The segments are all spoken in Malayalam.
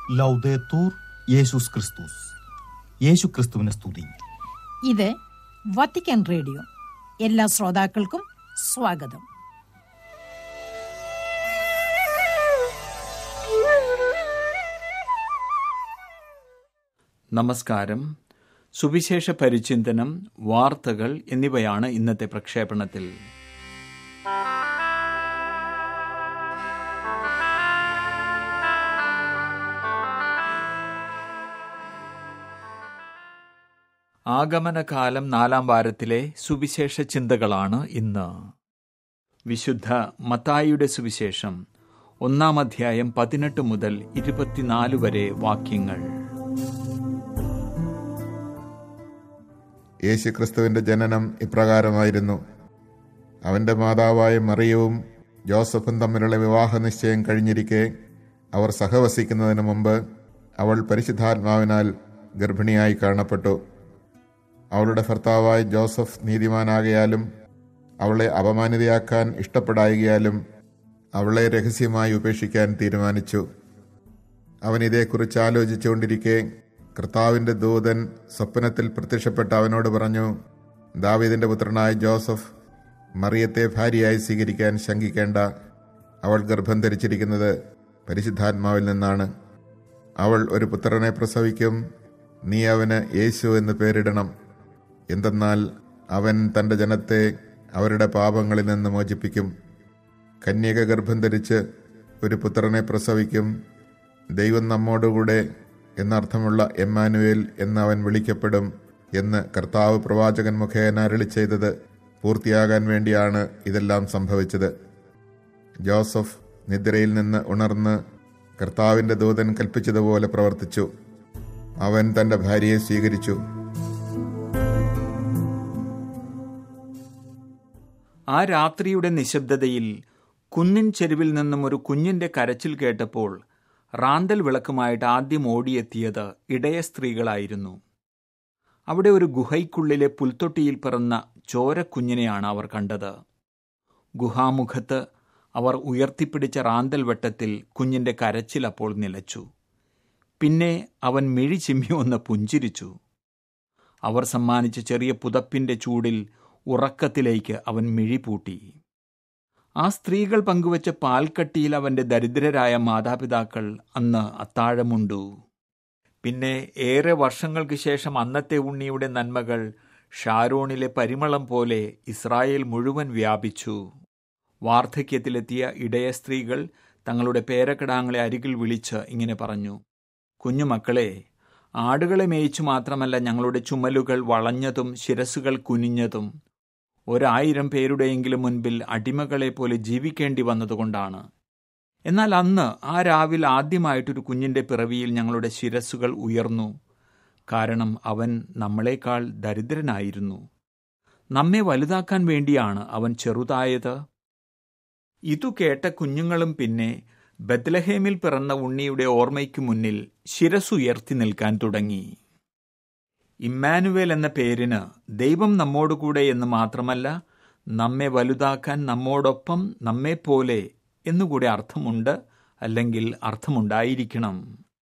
ലൗദേത്തൂർ യേശുസ് ക്രിസ്തുസ് യേശു ക്രിസ്തുവിനെ സ്തുതി ഇത് വത്തിക്കാൻ റേഡിയോ എല്ലാ ശ്രോതാക്കൾക്കും സ്വാഗതം നമസ്കാരം സുവിശേഷ പരിചിന്തനം വാർത്തകൾ എന്നിവയാണ് ഇന്നത്തെ പ്രക്ഷേപണത്തിൽ ആഗമനകാലം നാലാം വാരത്തിലെ സുവിശേഷ ചിന്തകളാണ് ഇന്ന് വിശുദ്ധ മത്തായിയുടെ സുവിശേഷം ഒന്നാം അധ്യായം പതിനെട്ട് മുതൽ ഇരുപത്തിനാല് വരെ വാക്യങ്ങൾ യേശുക്രിസ്തുവിന്റെ ജനനം ഇപ്രകാരമായിരുന്നു അവന്റെ മാതാവായ മറിയവും ജോസഫും തമ്മിലുള്ള വിവാഹ നിശ്ചയം കഴിഞ്ഞിരിക്കെ അവർ സഹവസിക്കുന്നതിന് മുമ്പ് അവൾ പരിശുദ്ധാത്മാവിനാൽ ഗർഭിണിയായി കാണപ്പെട്ടു അവളുടെ ഭർത്താവായ ജോസഫ് നീതിമാനാകയാലും അവളെ അപമാനിതയാക്കാൻ ഇഷ്ടപ്പെടായികയാലും അവളെ രഹസ്യമായി ഉപേക്ഷിക്കാൻ തീരുമാനിച്ചു അവൻ ഇതേക്കുറിച്ച് ആലോചിച്ചുകൊണ്ടിരിക്കെ കർത്താവിന്റെ ദൂതൻ സ്വപ്നത്തിൽ പ്രത്യക്ഷപ്പെട്ട് അവനോട് പറഞ്ഞു ദാവീദിന്റെ പുത്രനായ ജോസഫ് മറിയത്തെ ഭാര്യയായി സ്വീകരിക്കാൻ ശങ്കിക്കേണ്ട അവൾ ഗർഭം ധരിച്ചിരിക്കുന്നത് പരിശുദ്ധാത്മാവിൽ നിന്നാണ് അവൾ ഒരു പുത്രനെ പ്രസവിക്കും നീ അവന് യേശു എന്ന് പേരിടണം എന്തെന്നാൽ അവൻ തന്റെ ജനത്തെ അവരുടെ പാപങ്ങളിൽ നിന്ന് മോചിപ്പിക്കും കന്യക ഗർഭം ധരിച്ച് ഒരു പുത്രനെ പ്രസവിക്കും ദൈവം നമ്മോടുകൂടെ എന്നർത്ഥമുള്ള എമ്മാനുവേൽ എന്ന് അവൻ വിളിക്കപ്പെടും എന്ന് കർത്താവ് പ്രവാചകൻ മുഖേന അരളി ചെയ്തത് പൂർത്തിയാകാൻ വേണ്ടിയാണ് ഇതെല്ലാം സംഭവിച്ചത് ജോസഫ് നിദ്രയിൽ നിന്ന് ഉണർന്ന് കർത്താവിന്റെ ദൂതൻ കൽപ്പിച്ചതുപോലെ പ്രവർത്തിച്ചു അവൻ തന്റെ ഭാര്യയെ സ്വീകരിച്ചു ആ രാത്രിയുടെ നിശബ്ദതയിൽ കുന്നിൻ ചെരുവിൽ നിന്നും ഒരു കുഞ്ഞിന്റെ കരച്ചിൽ കേട്ടപ്പോൾ റാന്തൽ വിളക്കുമായിട്ട് ആദ്യം ഓടിയെത്തിയത് ഇടയ സ്ത്രീകളായിരുന്നു അവിടെ ഒരു ഗുഹയ്ക്കുള്ളിലെ പുൽത്തൊട്ടിയിൽ പിറന്ന ചോരക്കുഞ്ഞിനെയാണ് അവർ കണ്ടത് ഗുഹാമുഖത്ത് അവർ ഉയർത്തിപ്പിടിച്ച റാന്തൽ വെട്ടത്തിൽ കുഞ്ഞിന്റെ കരച്ചിൽ അപ്പോൾ നിലച്ചു പിന്നെ അവൻ മിഴി ചിമ്മി ഒന്ന് പുഞ്ചിരിച്ചു അവർ സമ്മാനിച്ച ചെറിയ പുതപ്പിന്റെ ചൂടിൽ ഉറക്കത്തിലേക്ക് അവൻ മിഴിപൂട്ടി ആ സ്ത്രീകൾ പങ്കുവച്ച പാൽക്കട്ടിയിൽ അവന്റെ ദരിദ്രരായ മാതാപിതാക്കൾ അന്ന് അത്താഴമുണ്ടു പിന്നെ ഏറെ വർഷങ്ങൾക്ക് ശേഷം അന്നത്തെ ഉണ്ണിയുടെ നന്മകൾ ഷാരോണിലെ പരിമളം പോലെ ഇസ്രായേൽ മുഴുവൻ വ്യാപിച്ചു വാർദ്ധക്യത്തിലെത്തിയ ഇടയ സ്ത്രീകൾ തങ്ങളുടെ പേരക്കിടാങ്ങളെ അരികിൽ വിളിച്ച് ഇങ്ങനെ പറഞ്ഞു കുഞ്ഞുമക്കളെ ആടുകളെ മേയിച്ചു മാത്രമല്ല ഞങ്ങളുടെ ചുമലുകൾ വളഞ്ഞതും ശിരസുകൾ കുനിഞ്ഞതും ഒരായിരം പേരുടെയെങ്കിലും മുൻപിൽ അടിമകളെ പോലെ ജീവിക്കേണ്ടി വന്നതുകൊണ്ടാണ് എന്നാൽ അന്ന് ആ രാവിൽ ആദ്യമായിട്ടൊരു കുഞ്ഞിന്റെ പിറവിയിൽ ഞങ്ങളുടെ ശിരസുകൾ ഉയർന്നു കാരണം അവൻ നമ്മളെക്കാൾ ദരിദ്രനായിരുന്നു നമ്മെ വലുതാക്കാൻ വേണ്ടിയാണ് അവൻ ചെറുതായത് ഇതു കേട്ട കുഞ്ഞുങ്ങളും പിന്നെ ബത്ലഹേമിൽ പിറന്ന ഉണ്ണിയുടെ ഓർമ്മയ്ക്ക് മുന്നിൽ ശിരസുയർത്തി നിൽക്കാൻ തുടങ്ങി ഇമ്മാനുവേൽ എന്ന പേരിന് ദൈവം നമ്മോടുകൂടെ എന്ന് മാത്രമല്ല നമ്മെ വലുതാക്കാൻ നമ്മോടൊപ്പം നമ്മെപ്പോലെ എന്നുകൂടെ അർത്ഥമുണ്ട് അല്ലെങ്കിൽ അർത്ഥമുണ്ടായിരിക്കണം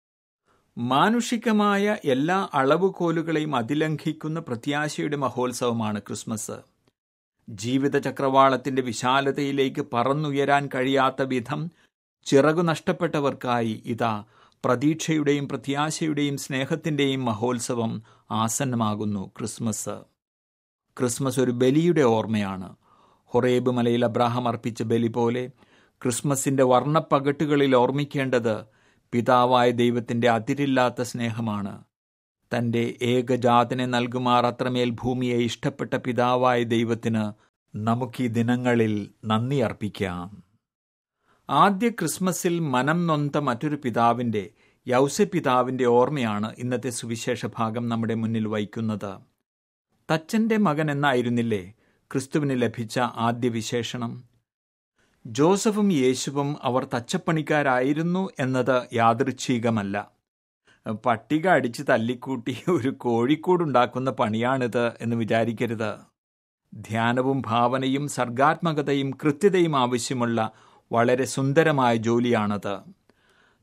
മാനുഷികമായ എല്ലാ അളവുകോലുകളെയും അതിലംഘിക്കുന്ന പ്രത്യാശയുടെ മഹോത്സവമാണ് ക്രിസ്മസ് ജീവിത ചക്രവാളത്തിന്റെ വിശാലതയിലേക്ക് പറന്നുയരാൻ കഴിയാത്ത വിധം ചിറകു നഷ്ടപ്പെട്ടവർക്കായി ഇതാ പ്രതീക്ഷയുടെയും പ്രത്യാശയുടെയും സ്നേഹത്തിന്റെയും മഹോത്സവം ആസന്നമാകുന്നു ക്രിസ്മസ് ക്രിസ്മസ് ഒരു ബലിയുടെ ഓർമ്മയാണ് ഹൊറേബ് മലയിൽ അബ്രാഹം അർപ്പിച്ച ബലി പോലെ ക്രിസ്മസിന്റെ വർണ്ണപ്പകട്ടുകളിൽ ഓർമ്മിക്കേണ്ടത് പിതാവായ ദൈവത്തിന്റെ അതിരില്ലാത്ത സ്നേഹമാണ് തന്റെ ഏകജാതനെ നൽകുമാർ അത്രമേൽ ഭൂമിയെ ഇഷ്ടപ്പെട്ട പിതാവായ ദൈവത്തിന് നമുക്ക് ഈ ദിനങ്ങളിൽ നന്ദി അർപ്പിക്കാം ആദ്യ ക്രിസ്മസിൽ മനം നൊന്ത മറ്റൊരു പിതാവിന്റെ യൗസ പിതാവിന്റെ ഓർമ്മയാണ് ഇന്നത്തെ സുവിശേഷ ഭാഗം നമ്മുടെ മുന്നിൽ വയ്ക്കുന്നത് തച്ചന്റെ മകൻ എന്നായിരുന്നില്ലേ ക്രിസ്തുവിന് ലഭിച്ച ആദ്യ വിശേഷണം ജോസഫും യേശുവും അവർ തച്ചപ്പണിക്കാരായിരുന്നു എന്നത് യാദൃച്ഛികമല്ല പട്ടിക അടിച്ച് തല്ലിക്കൂട്ടി ഒരു കോഴിക്കോടുണ്ടാക്കുന്ന പണിയാണിത് എന്ന് വിചാരിക്കരുത് ധ്യാനവും ഭാവനയും സർഗാത്മകതയും കൃത്യതയും ആവശ്യമുള്ള വളരെ സുന്ദരമായ ജോലിയാണത്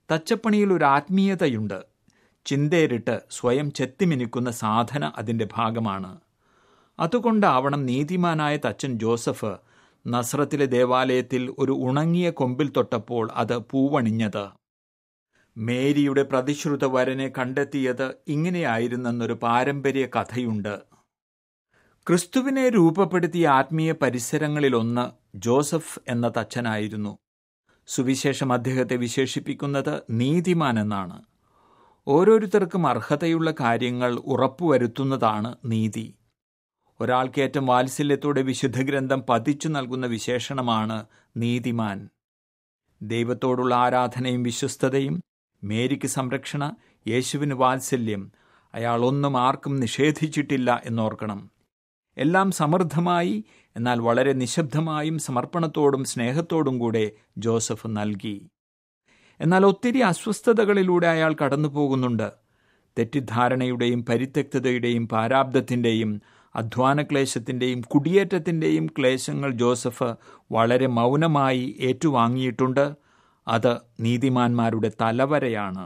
തച്ചപ്പണിയിൽ ഒരു ആത്മീയതയുണ്ട് ചിന്തേറിട്ട് സ്വയം ചെത്തിമിനുക്കുന്ന സാധന അതിൻ്റെ ഭാഗമാണ് അതുകൊണ്ടാവണം നീതിമാനായ തച്ചൻ ജോസഫ് നസ്രത്തിലെ ദേവാലയത്തിൽ ഒരു ഉണങ്ങിയ കൊമ്പിൽ തൊട്ടപ്പോൾ അത് പൂവണിഞ്ഞത് മേരിയുടെ പ്രതിശ്രുത വരനെ കണ്ടെത്തിയത് ഇങ്ങനെയായിരുന്നെന്നൊരു പാരമ്പര്യ കഥയുണ്ട് ക്രിസ്തുവിനെ രൂപപ്പെടുത്തിയ ആത്മീയ പരിസരങ്ങളിലൊന്ന് ജോസഫ് എന്ന തച്ചനായിരുന്നു സുവിശേഷം അദ്ദേഹത്തെ വിശേഷിപ്പിക്കുന്നത് നീതിമാൻ എന്നാണ് ഓരോരുത്തർക്കും അർഹതയുള്ള കാര്യങ്ങൾ ഉറപ്പുവരുത്തുന്നതാണ് നീതി ഒരാൾക്കേറ്റം വാത്സല്യത്തോടെ വിശുദ്ധ ഗ്രന്ഥം പതിച്ചു നൽകുന്ന വിശേഷണമാണ് നീതിമാൻ ദൈവത്തോടുള്ള ആരാധനയും വിശ്വസ്തതയും മേരിക്ക് സംരക്ഷണ യേശുവിന് വാത്സല്യം അയാൾ ഒന്നും ആർക്കും നിഷേധിച്ചിട്ടില്ല എന്നോർക്കണം എല്ലാം സമൃദ്ധമായി എന്നാൽ വളരെ നിശബ്ദമായും സമർപ്പണത്തോടും സ്നേഹത്തോടും കൂടെ ജോസഫ് നൽകി എന്നാൽ ഒത്തിരി അസ്വസ്ഥതകളിലൂടെ അയാൾ കടന്നു പോകുന്നുണ്ട് തെറ്റിദ്ധാരണയുടെയും പരിത്യക്തതയുടെയും പാരാബ്ദത്തിൻ്റെയും അധ്വാനക്ലേശത്തിൻ്റെയും കുടിയേറ്റത്തിൻ്റെയും ക്ലേശങ്ങൾ ജോസഫ് വളരെ മൗനമായി ഏറ്റുവാങ്ങിയിട്ടുണ്ട് അത് നീതിമാന്മാരുടെ തലവരയാണ്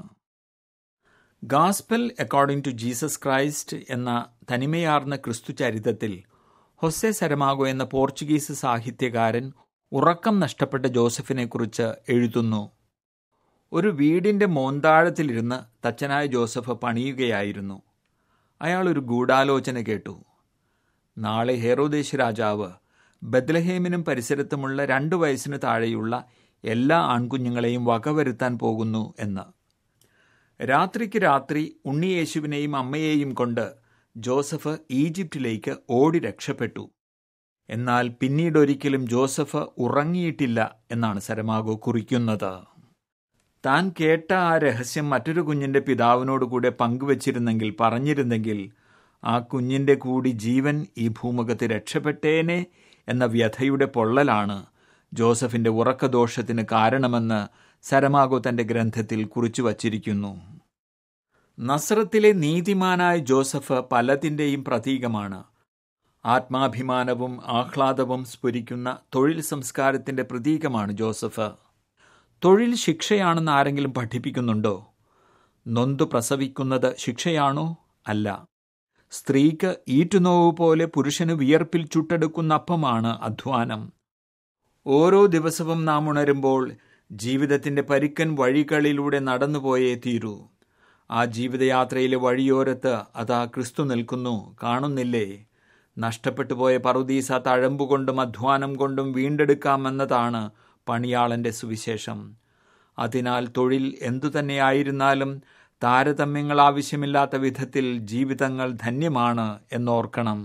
gospel according to Jesus Christ എന്ന തനിമയാർന്ന ക്രിസ്തു ചരിതത്തിൽ ഹൊസെ സരമാഗോ എന്ന പോർച്ചുഗീസ് സാഹിത്യകാരൻ ഉറക്കം നഷ്ടപ്പെട്ട ജോസഫിനെക്കുറിച്ച് എഴുതുന്നു ഒരു വീടിൻ്റെ മോന്താഴത്തിലിരുന്ന് തച്ചനായ ജോസഫ് പണിയുകയായിരുന്നു അയാൾ ഒരു ഗൂഢാലോചന കേട്ടു നാളെ ഹെറോദേശ് രാജാവ് ബദ്ലഹേമിനും പരിസരത്തുമുള്ള രണ്ടു വയസ്സിന് താഴെയുള്ള എല്ലാ ആൺകുഞ്ഞുങ്ങളെയും വകവരുത്താൻ പോകുന്നു എന്ന് രാത്രിക്ക് രാത്രി ഉണ്ണിയേശുവിനെയും അമ്മയെയും കൊണ്ട് ജോസഫ് ഈജിപ്തിലേക്ക് ഓടി രക്ഷപ്പെട്ടു എന്നാൽ പിന്നീടൊരിക്കലും ജോസഫ് ഉറങ്ങിയിട്ടില്ല എന്നാണ് സരമാഗോ കുറിക്കുന്നത് താൻ കേട്ട ആ രഹസ്യം മറ്റൊരു കുഞ്ഞിന്റെ പിതാവിനോട് കൂടെ പങ്കുവച്ചിരുന്നെങ്കിൽ പറഞ്ഞിരുന്നെങ്കിൽ ആ കുഞ്ഞിന്റെ കൂടി ജീവൻ ഈ ഭൂമുഖത്ത് രക്ഷപ്പെട്ടേനെ എന്ന വ്യഥയുടെ പൊള്ളലാണ് ജോസഫിന്റെ ഉറക്കദോഷത്തിന് കാരണമെന്ന് സരമാഗോ തന്റെ ഗ്രന്ഥത്തിൽ കുറിച്ചു വച്ചിരിക്കുന്നു നസ്രത്തിലെ നീതിമാനായ ജോസഫ് പലതിൻ്റെയും പ്രതീകമാണ് ആത്മാഭിമാനവും ആഹ്ലാദവും സ്ഫുരിക്കുന്ന തൊഴിൽ സംസ്കാരത്തിന്റെ പ്രതീകമാണ് ജോസഫ് തൊഴിൽ ശിക്ഷയാണെന്ന് ആരെങ്കിലും പഠിപ്പിക്കുന്നുണ്ടോ നൊന്തു പ്രസവിക്കുന്നത് ശിക്ഷയാണോ അല്ല സ്ത്രീക്ക് ഈറ്റുനോവ് പോലെ പുരുഷന് വിയർപ്പിൽ ചുട്ടെടുക്കുന്ന അപ്പമാണ് അധ്വാനം ഓരോ ദിവസവും നാം ഉണരുമ്പോൾ ജീവിതത്തിന്റെ പരുക്കൻ വഴികളിലൂടെ നടന്നുപോയേ തീരൂ ആ ജീവിതയാത്രയിലെ വഴിയോരത്ത് അതാ ക്രിസ്തു നിൽക്കുന്നു കാണുന്നില്ലേ നഷ്ടപ്പെട്ടു പോയ പറുദീസ തഴമ്പുകൊണ്ടും അധ്വാനം കൊണ്ടും വീണ്ടെടുക്കാമെന്നതാണ് പണിയാളന്റെ സുവിശേഷം അതിനാൽ തൊഴിൽ എന്തു തന്നെയായിരുന്നാലും താരതമ്യങ്ങൾ ആവശ്യമില്ലാത്ത വിധത്തിൽ ജീവിതങ്ങൾ ധന്യമാണ് എന്നോർക്കണം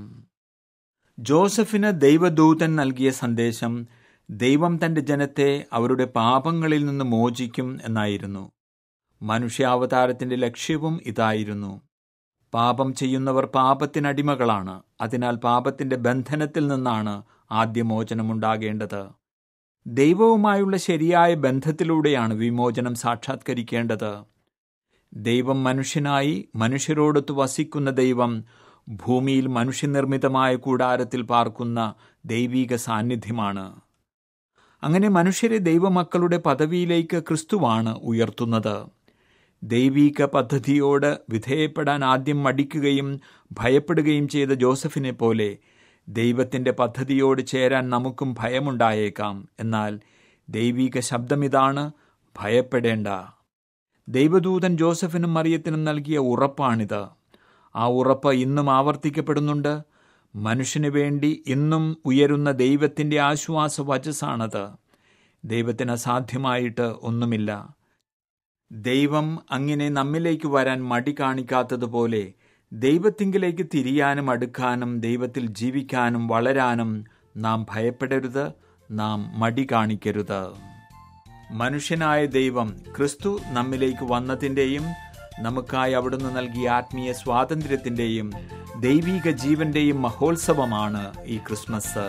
ജോസഫിന് ദൈവദൂതൻ നൽകിയ സന്ദേശം ദൈവം തന്റെ ജനത്തെ അവരുടെ പാപങ്ങളിൽ നിന്ന് മോചിക്കും എന്നായിരുന്നു മനുഷ്യാവതാരത്തിന്റെ ലക്ഷ്യവും ഇതായിരുന്നു പാപം ചെയ്യുന്നവർ പാപത്തിനടിമകളാണ് അതിനാൽ പാപത്തിന്റെ ബന്ധനത്തിൽ നിന്നാണ് ആദ്യ മോചനമുണ്ടാകേണ്ടത് ദൈവവുമായുള്ള ശരിയായ ബന്ധത്തിലൂടെയാണ് വിമോചനം സാക്ഷാത്കരിക്കേണ്ടത് ദൈവം മനുഷ്യനായി മനുഷ്യരോടൊത്ത് വസിക്കുന്ന ദൈവം ഭൂമിയിൽ മനുഷ്യനിർമ്മിതമായ കൂടാരത്തിൽ പാർക്കുന്ന ദൈവീക സാന്നിധ്യമാണ് അങ്ങനെ മനുഷ്യരെ ദൈവമക്കളുടെ പദവിയിലേക്ക് ക്രിസ്തുവാണ് ഉയർത്തുന്നത് ദൈവീക പദ്ധതിയോട് വിധേയപ്പെടാൻ ആദ്യം മടിക്കുകയും ഭയപ്പെടുകയും ചെയ്ത ജോസഫിനെ പോലെ ദൈവത്തിന്റെ പദ്ധതിയോട് ചേരാൻ നമുക്കും ഭയമുണ്ടായേക്കാം എന്നാൽ ദൈവീക ശബ്ദമിതാണ് ഭയപ്പെടേണ്ട ദൈവദൂതൻ ജോസഫിനും മറിയത്തിനും നൽകിയ ഉറപ്പാണിത് ആ ഉറപ്പ് ഇന്നും ആവർത്തിക്കപ്പെടുന്നുണ്ട് മനുഷ്യന് വേണ്ടി ഇന്നും ഉയരുന്ന ദൈവത്തിന്റെ ആശ്വാസ വചസ്സാണത് ദൈവത്തിന് അസാധ്യമായിട്ട് ഒന്നുമില്ല ദൈവം അങ്ങനെ നമ്മിലേക്ക് വരാൻ മടി കാണിക്കാത്തതുപോലെ ദൈവത്തിങ്കിലേക്ക് തിരിയാനും അടുക്കാനും ദൈവത്തിൽ ജീവിക്കാനും വളരാനും നാം ഭയപ്പെടരുത് നാം മടി കാണിക്കരുത് മനുഷ്യനായ ദൈവം ക്രിസ്തു നമ്മിലേക്ക് വന്നതിൻ്റെയും നമുക്കായി അവിടുന്ന് നൽകിയ ആത്മീയ സ്വാതന്ത്ര്യത്തിൻ്റെയും ദൈവീക ജീവന്റെയും മഹോത്സവമാണ് ഈ ക്രിസ്മസ്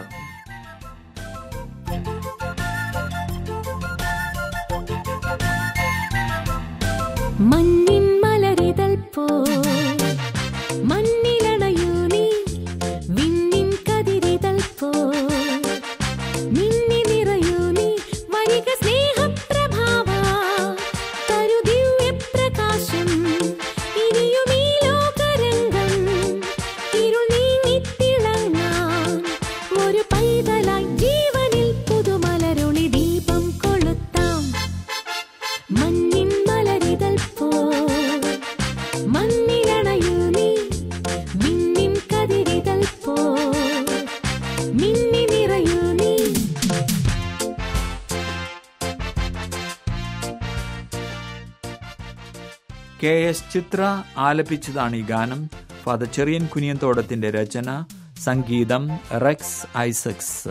മഞ്ഞിൻ മലരിതൾ പോ മണ്ണിലണയൂ നീ വിണ്ണിൻ കതിരിതൾ പോ മിന്നി നിറയൂ നീ വരിക സ്നേഹപ്രഭാവ തരുതല കെ എസ് ചിത്ര ആലപിച്ചതാണ് ഈ ഗാനം ഫാദർ ചെറിയൻ കുനിയന്തോടത്തിന്റെ രചന സംഗീതം റെക്സ് ഐസക്സ്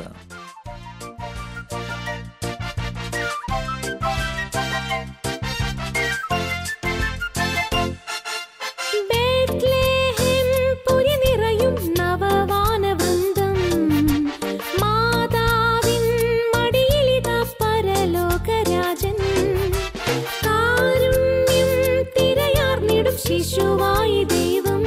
ബേത്ലേഹേം പുരി നിറയും നവവാനവൃന്ദം മാതാവിൻ മടിയിലിതാ പരലോകരാജൻ കാരുണ്യം തിരയാർന്നിടും ശിശുവായി ദൈവം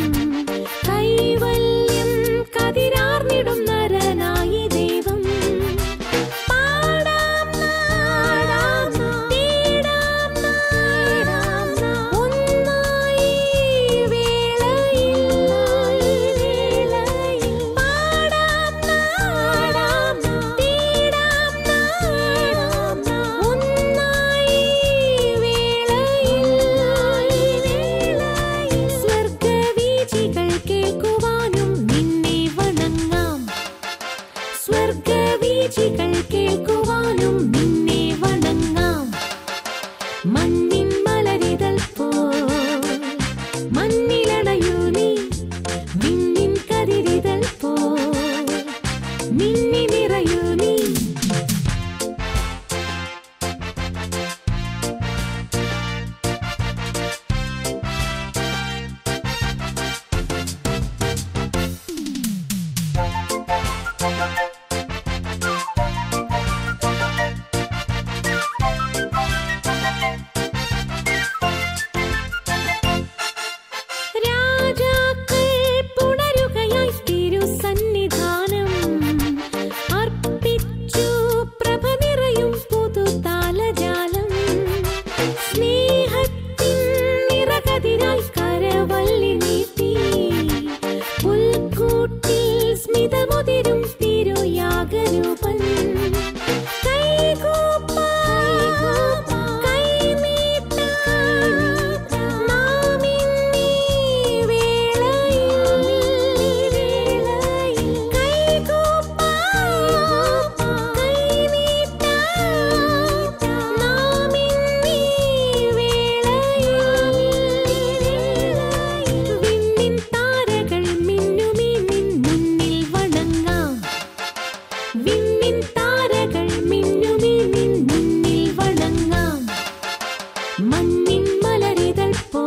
കൈവല്യം കതിരാർന്നിടും നരനായി ദൈവം പാടാം നാടാം തേടാം നാടാം ഒന്നായി വേളയിൽ പാടാം നാടാം തേടാം നാടാം ഒന്നായി വേളയിൽ സ്വർഗവീചികൾ കേൾക്കുവാനും നിന്നെ വണങ്ങാം സ്വർഗവീചികൾ കേൾക്കുവാനും നിന്നെ വണങ്ങാം മണ്ണിൻ മലരിതൽ പോ മണ്ണിലണയൂ നീ വിണ്ണിൻ കതിരിതൽ പോ മിന്നി നിറയൂ നീ രാജാക്കൾ പുണരുകയായി തിരുസന്നിധാനം അർപ്പിച്ചു പ്രഭ നിറയും പുതുതാലജാലം സ്നേഹത്തിൻ നിറകതിരായി കരവല്ലി നീട്ടി പുൽക്കൂട്ടിൽ സ്മിതമുതിരും തിരുയാഗരൂപൻ കൈകൂപ്പാം, കൈനീട്ടാം, നാം ഇന്നീ വേളയിൽ, കൈകൂപ്പാം, കൈനീട്ടാം, നാം ഇന്നീ വേളയിൽ, വിണ്ണിൻ താരകൾ മിന്നുമീ നിൻ മുന്നിൽ വണങ്ങാം വിണ്ണിൻ താരകൾ മിന്നുമീ നിൻ മുന്നിൽ വണങ്ങാം മണ്ണിൻ മലരിതൾ പോ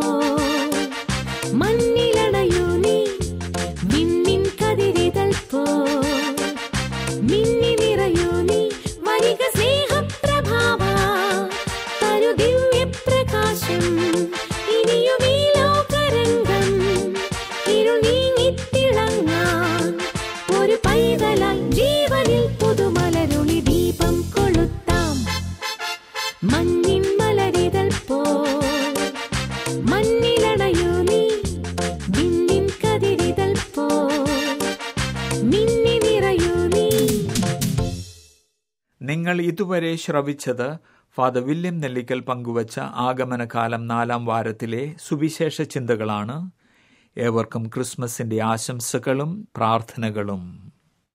മണ്ണിലണയൂ നീ വിണ്ണിൻ കതിരിതൾ പോ മിന്നി നിറയൂ നീ വരിക സ്നേഹപ്രഭാവ തരു ദിവ്യപ്രകാശം ഇനിയും ഈ ലോകരംഗം ഇരുൾ നീങ്ങിത്തിളങ്ങാൻ ഒരു പൈതലായി ജീവനിൽ പുതുമലരുളി ദീപം കൊളുത്താം മഞ്ഞിൻ മലരിതൾ പോ മണ്ണിലണയൂ നീ വിണ്ണിൻ കതിരിതൾ പോ മിന്നി നിറയൂ നീ നിങ്ങൾ ഇതുവരെ ശ്രവിച്ചത് ഫാദർ വില്യം നെല്ലിക്കൽ പങ്കുവച്ച ആഗമനകാലം നാലാം വാരത്തിലെ സുവിശേഷ ചിന്തകളാണ് ഏവർക്കും ക്രിസ്മസിന്റെ ആശംസകളും പ്രാർത്ഥനകളും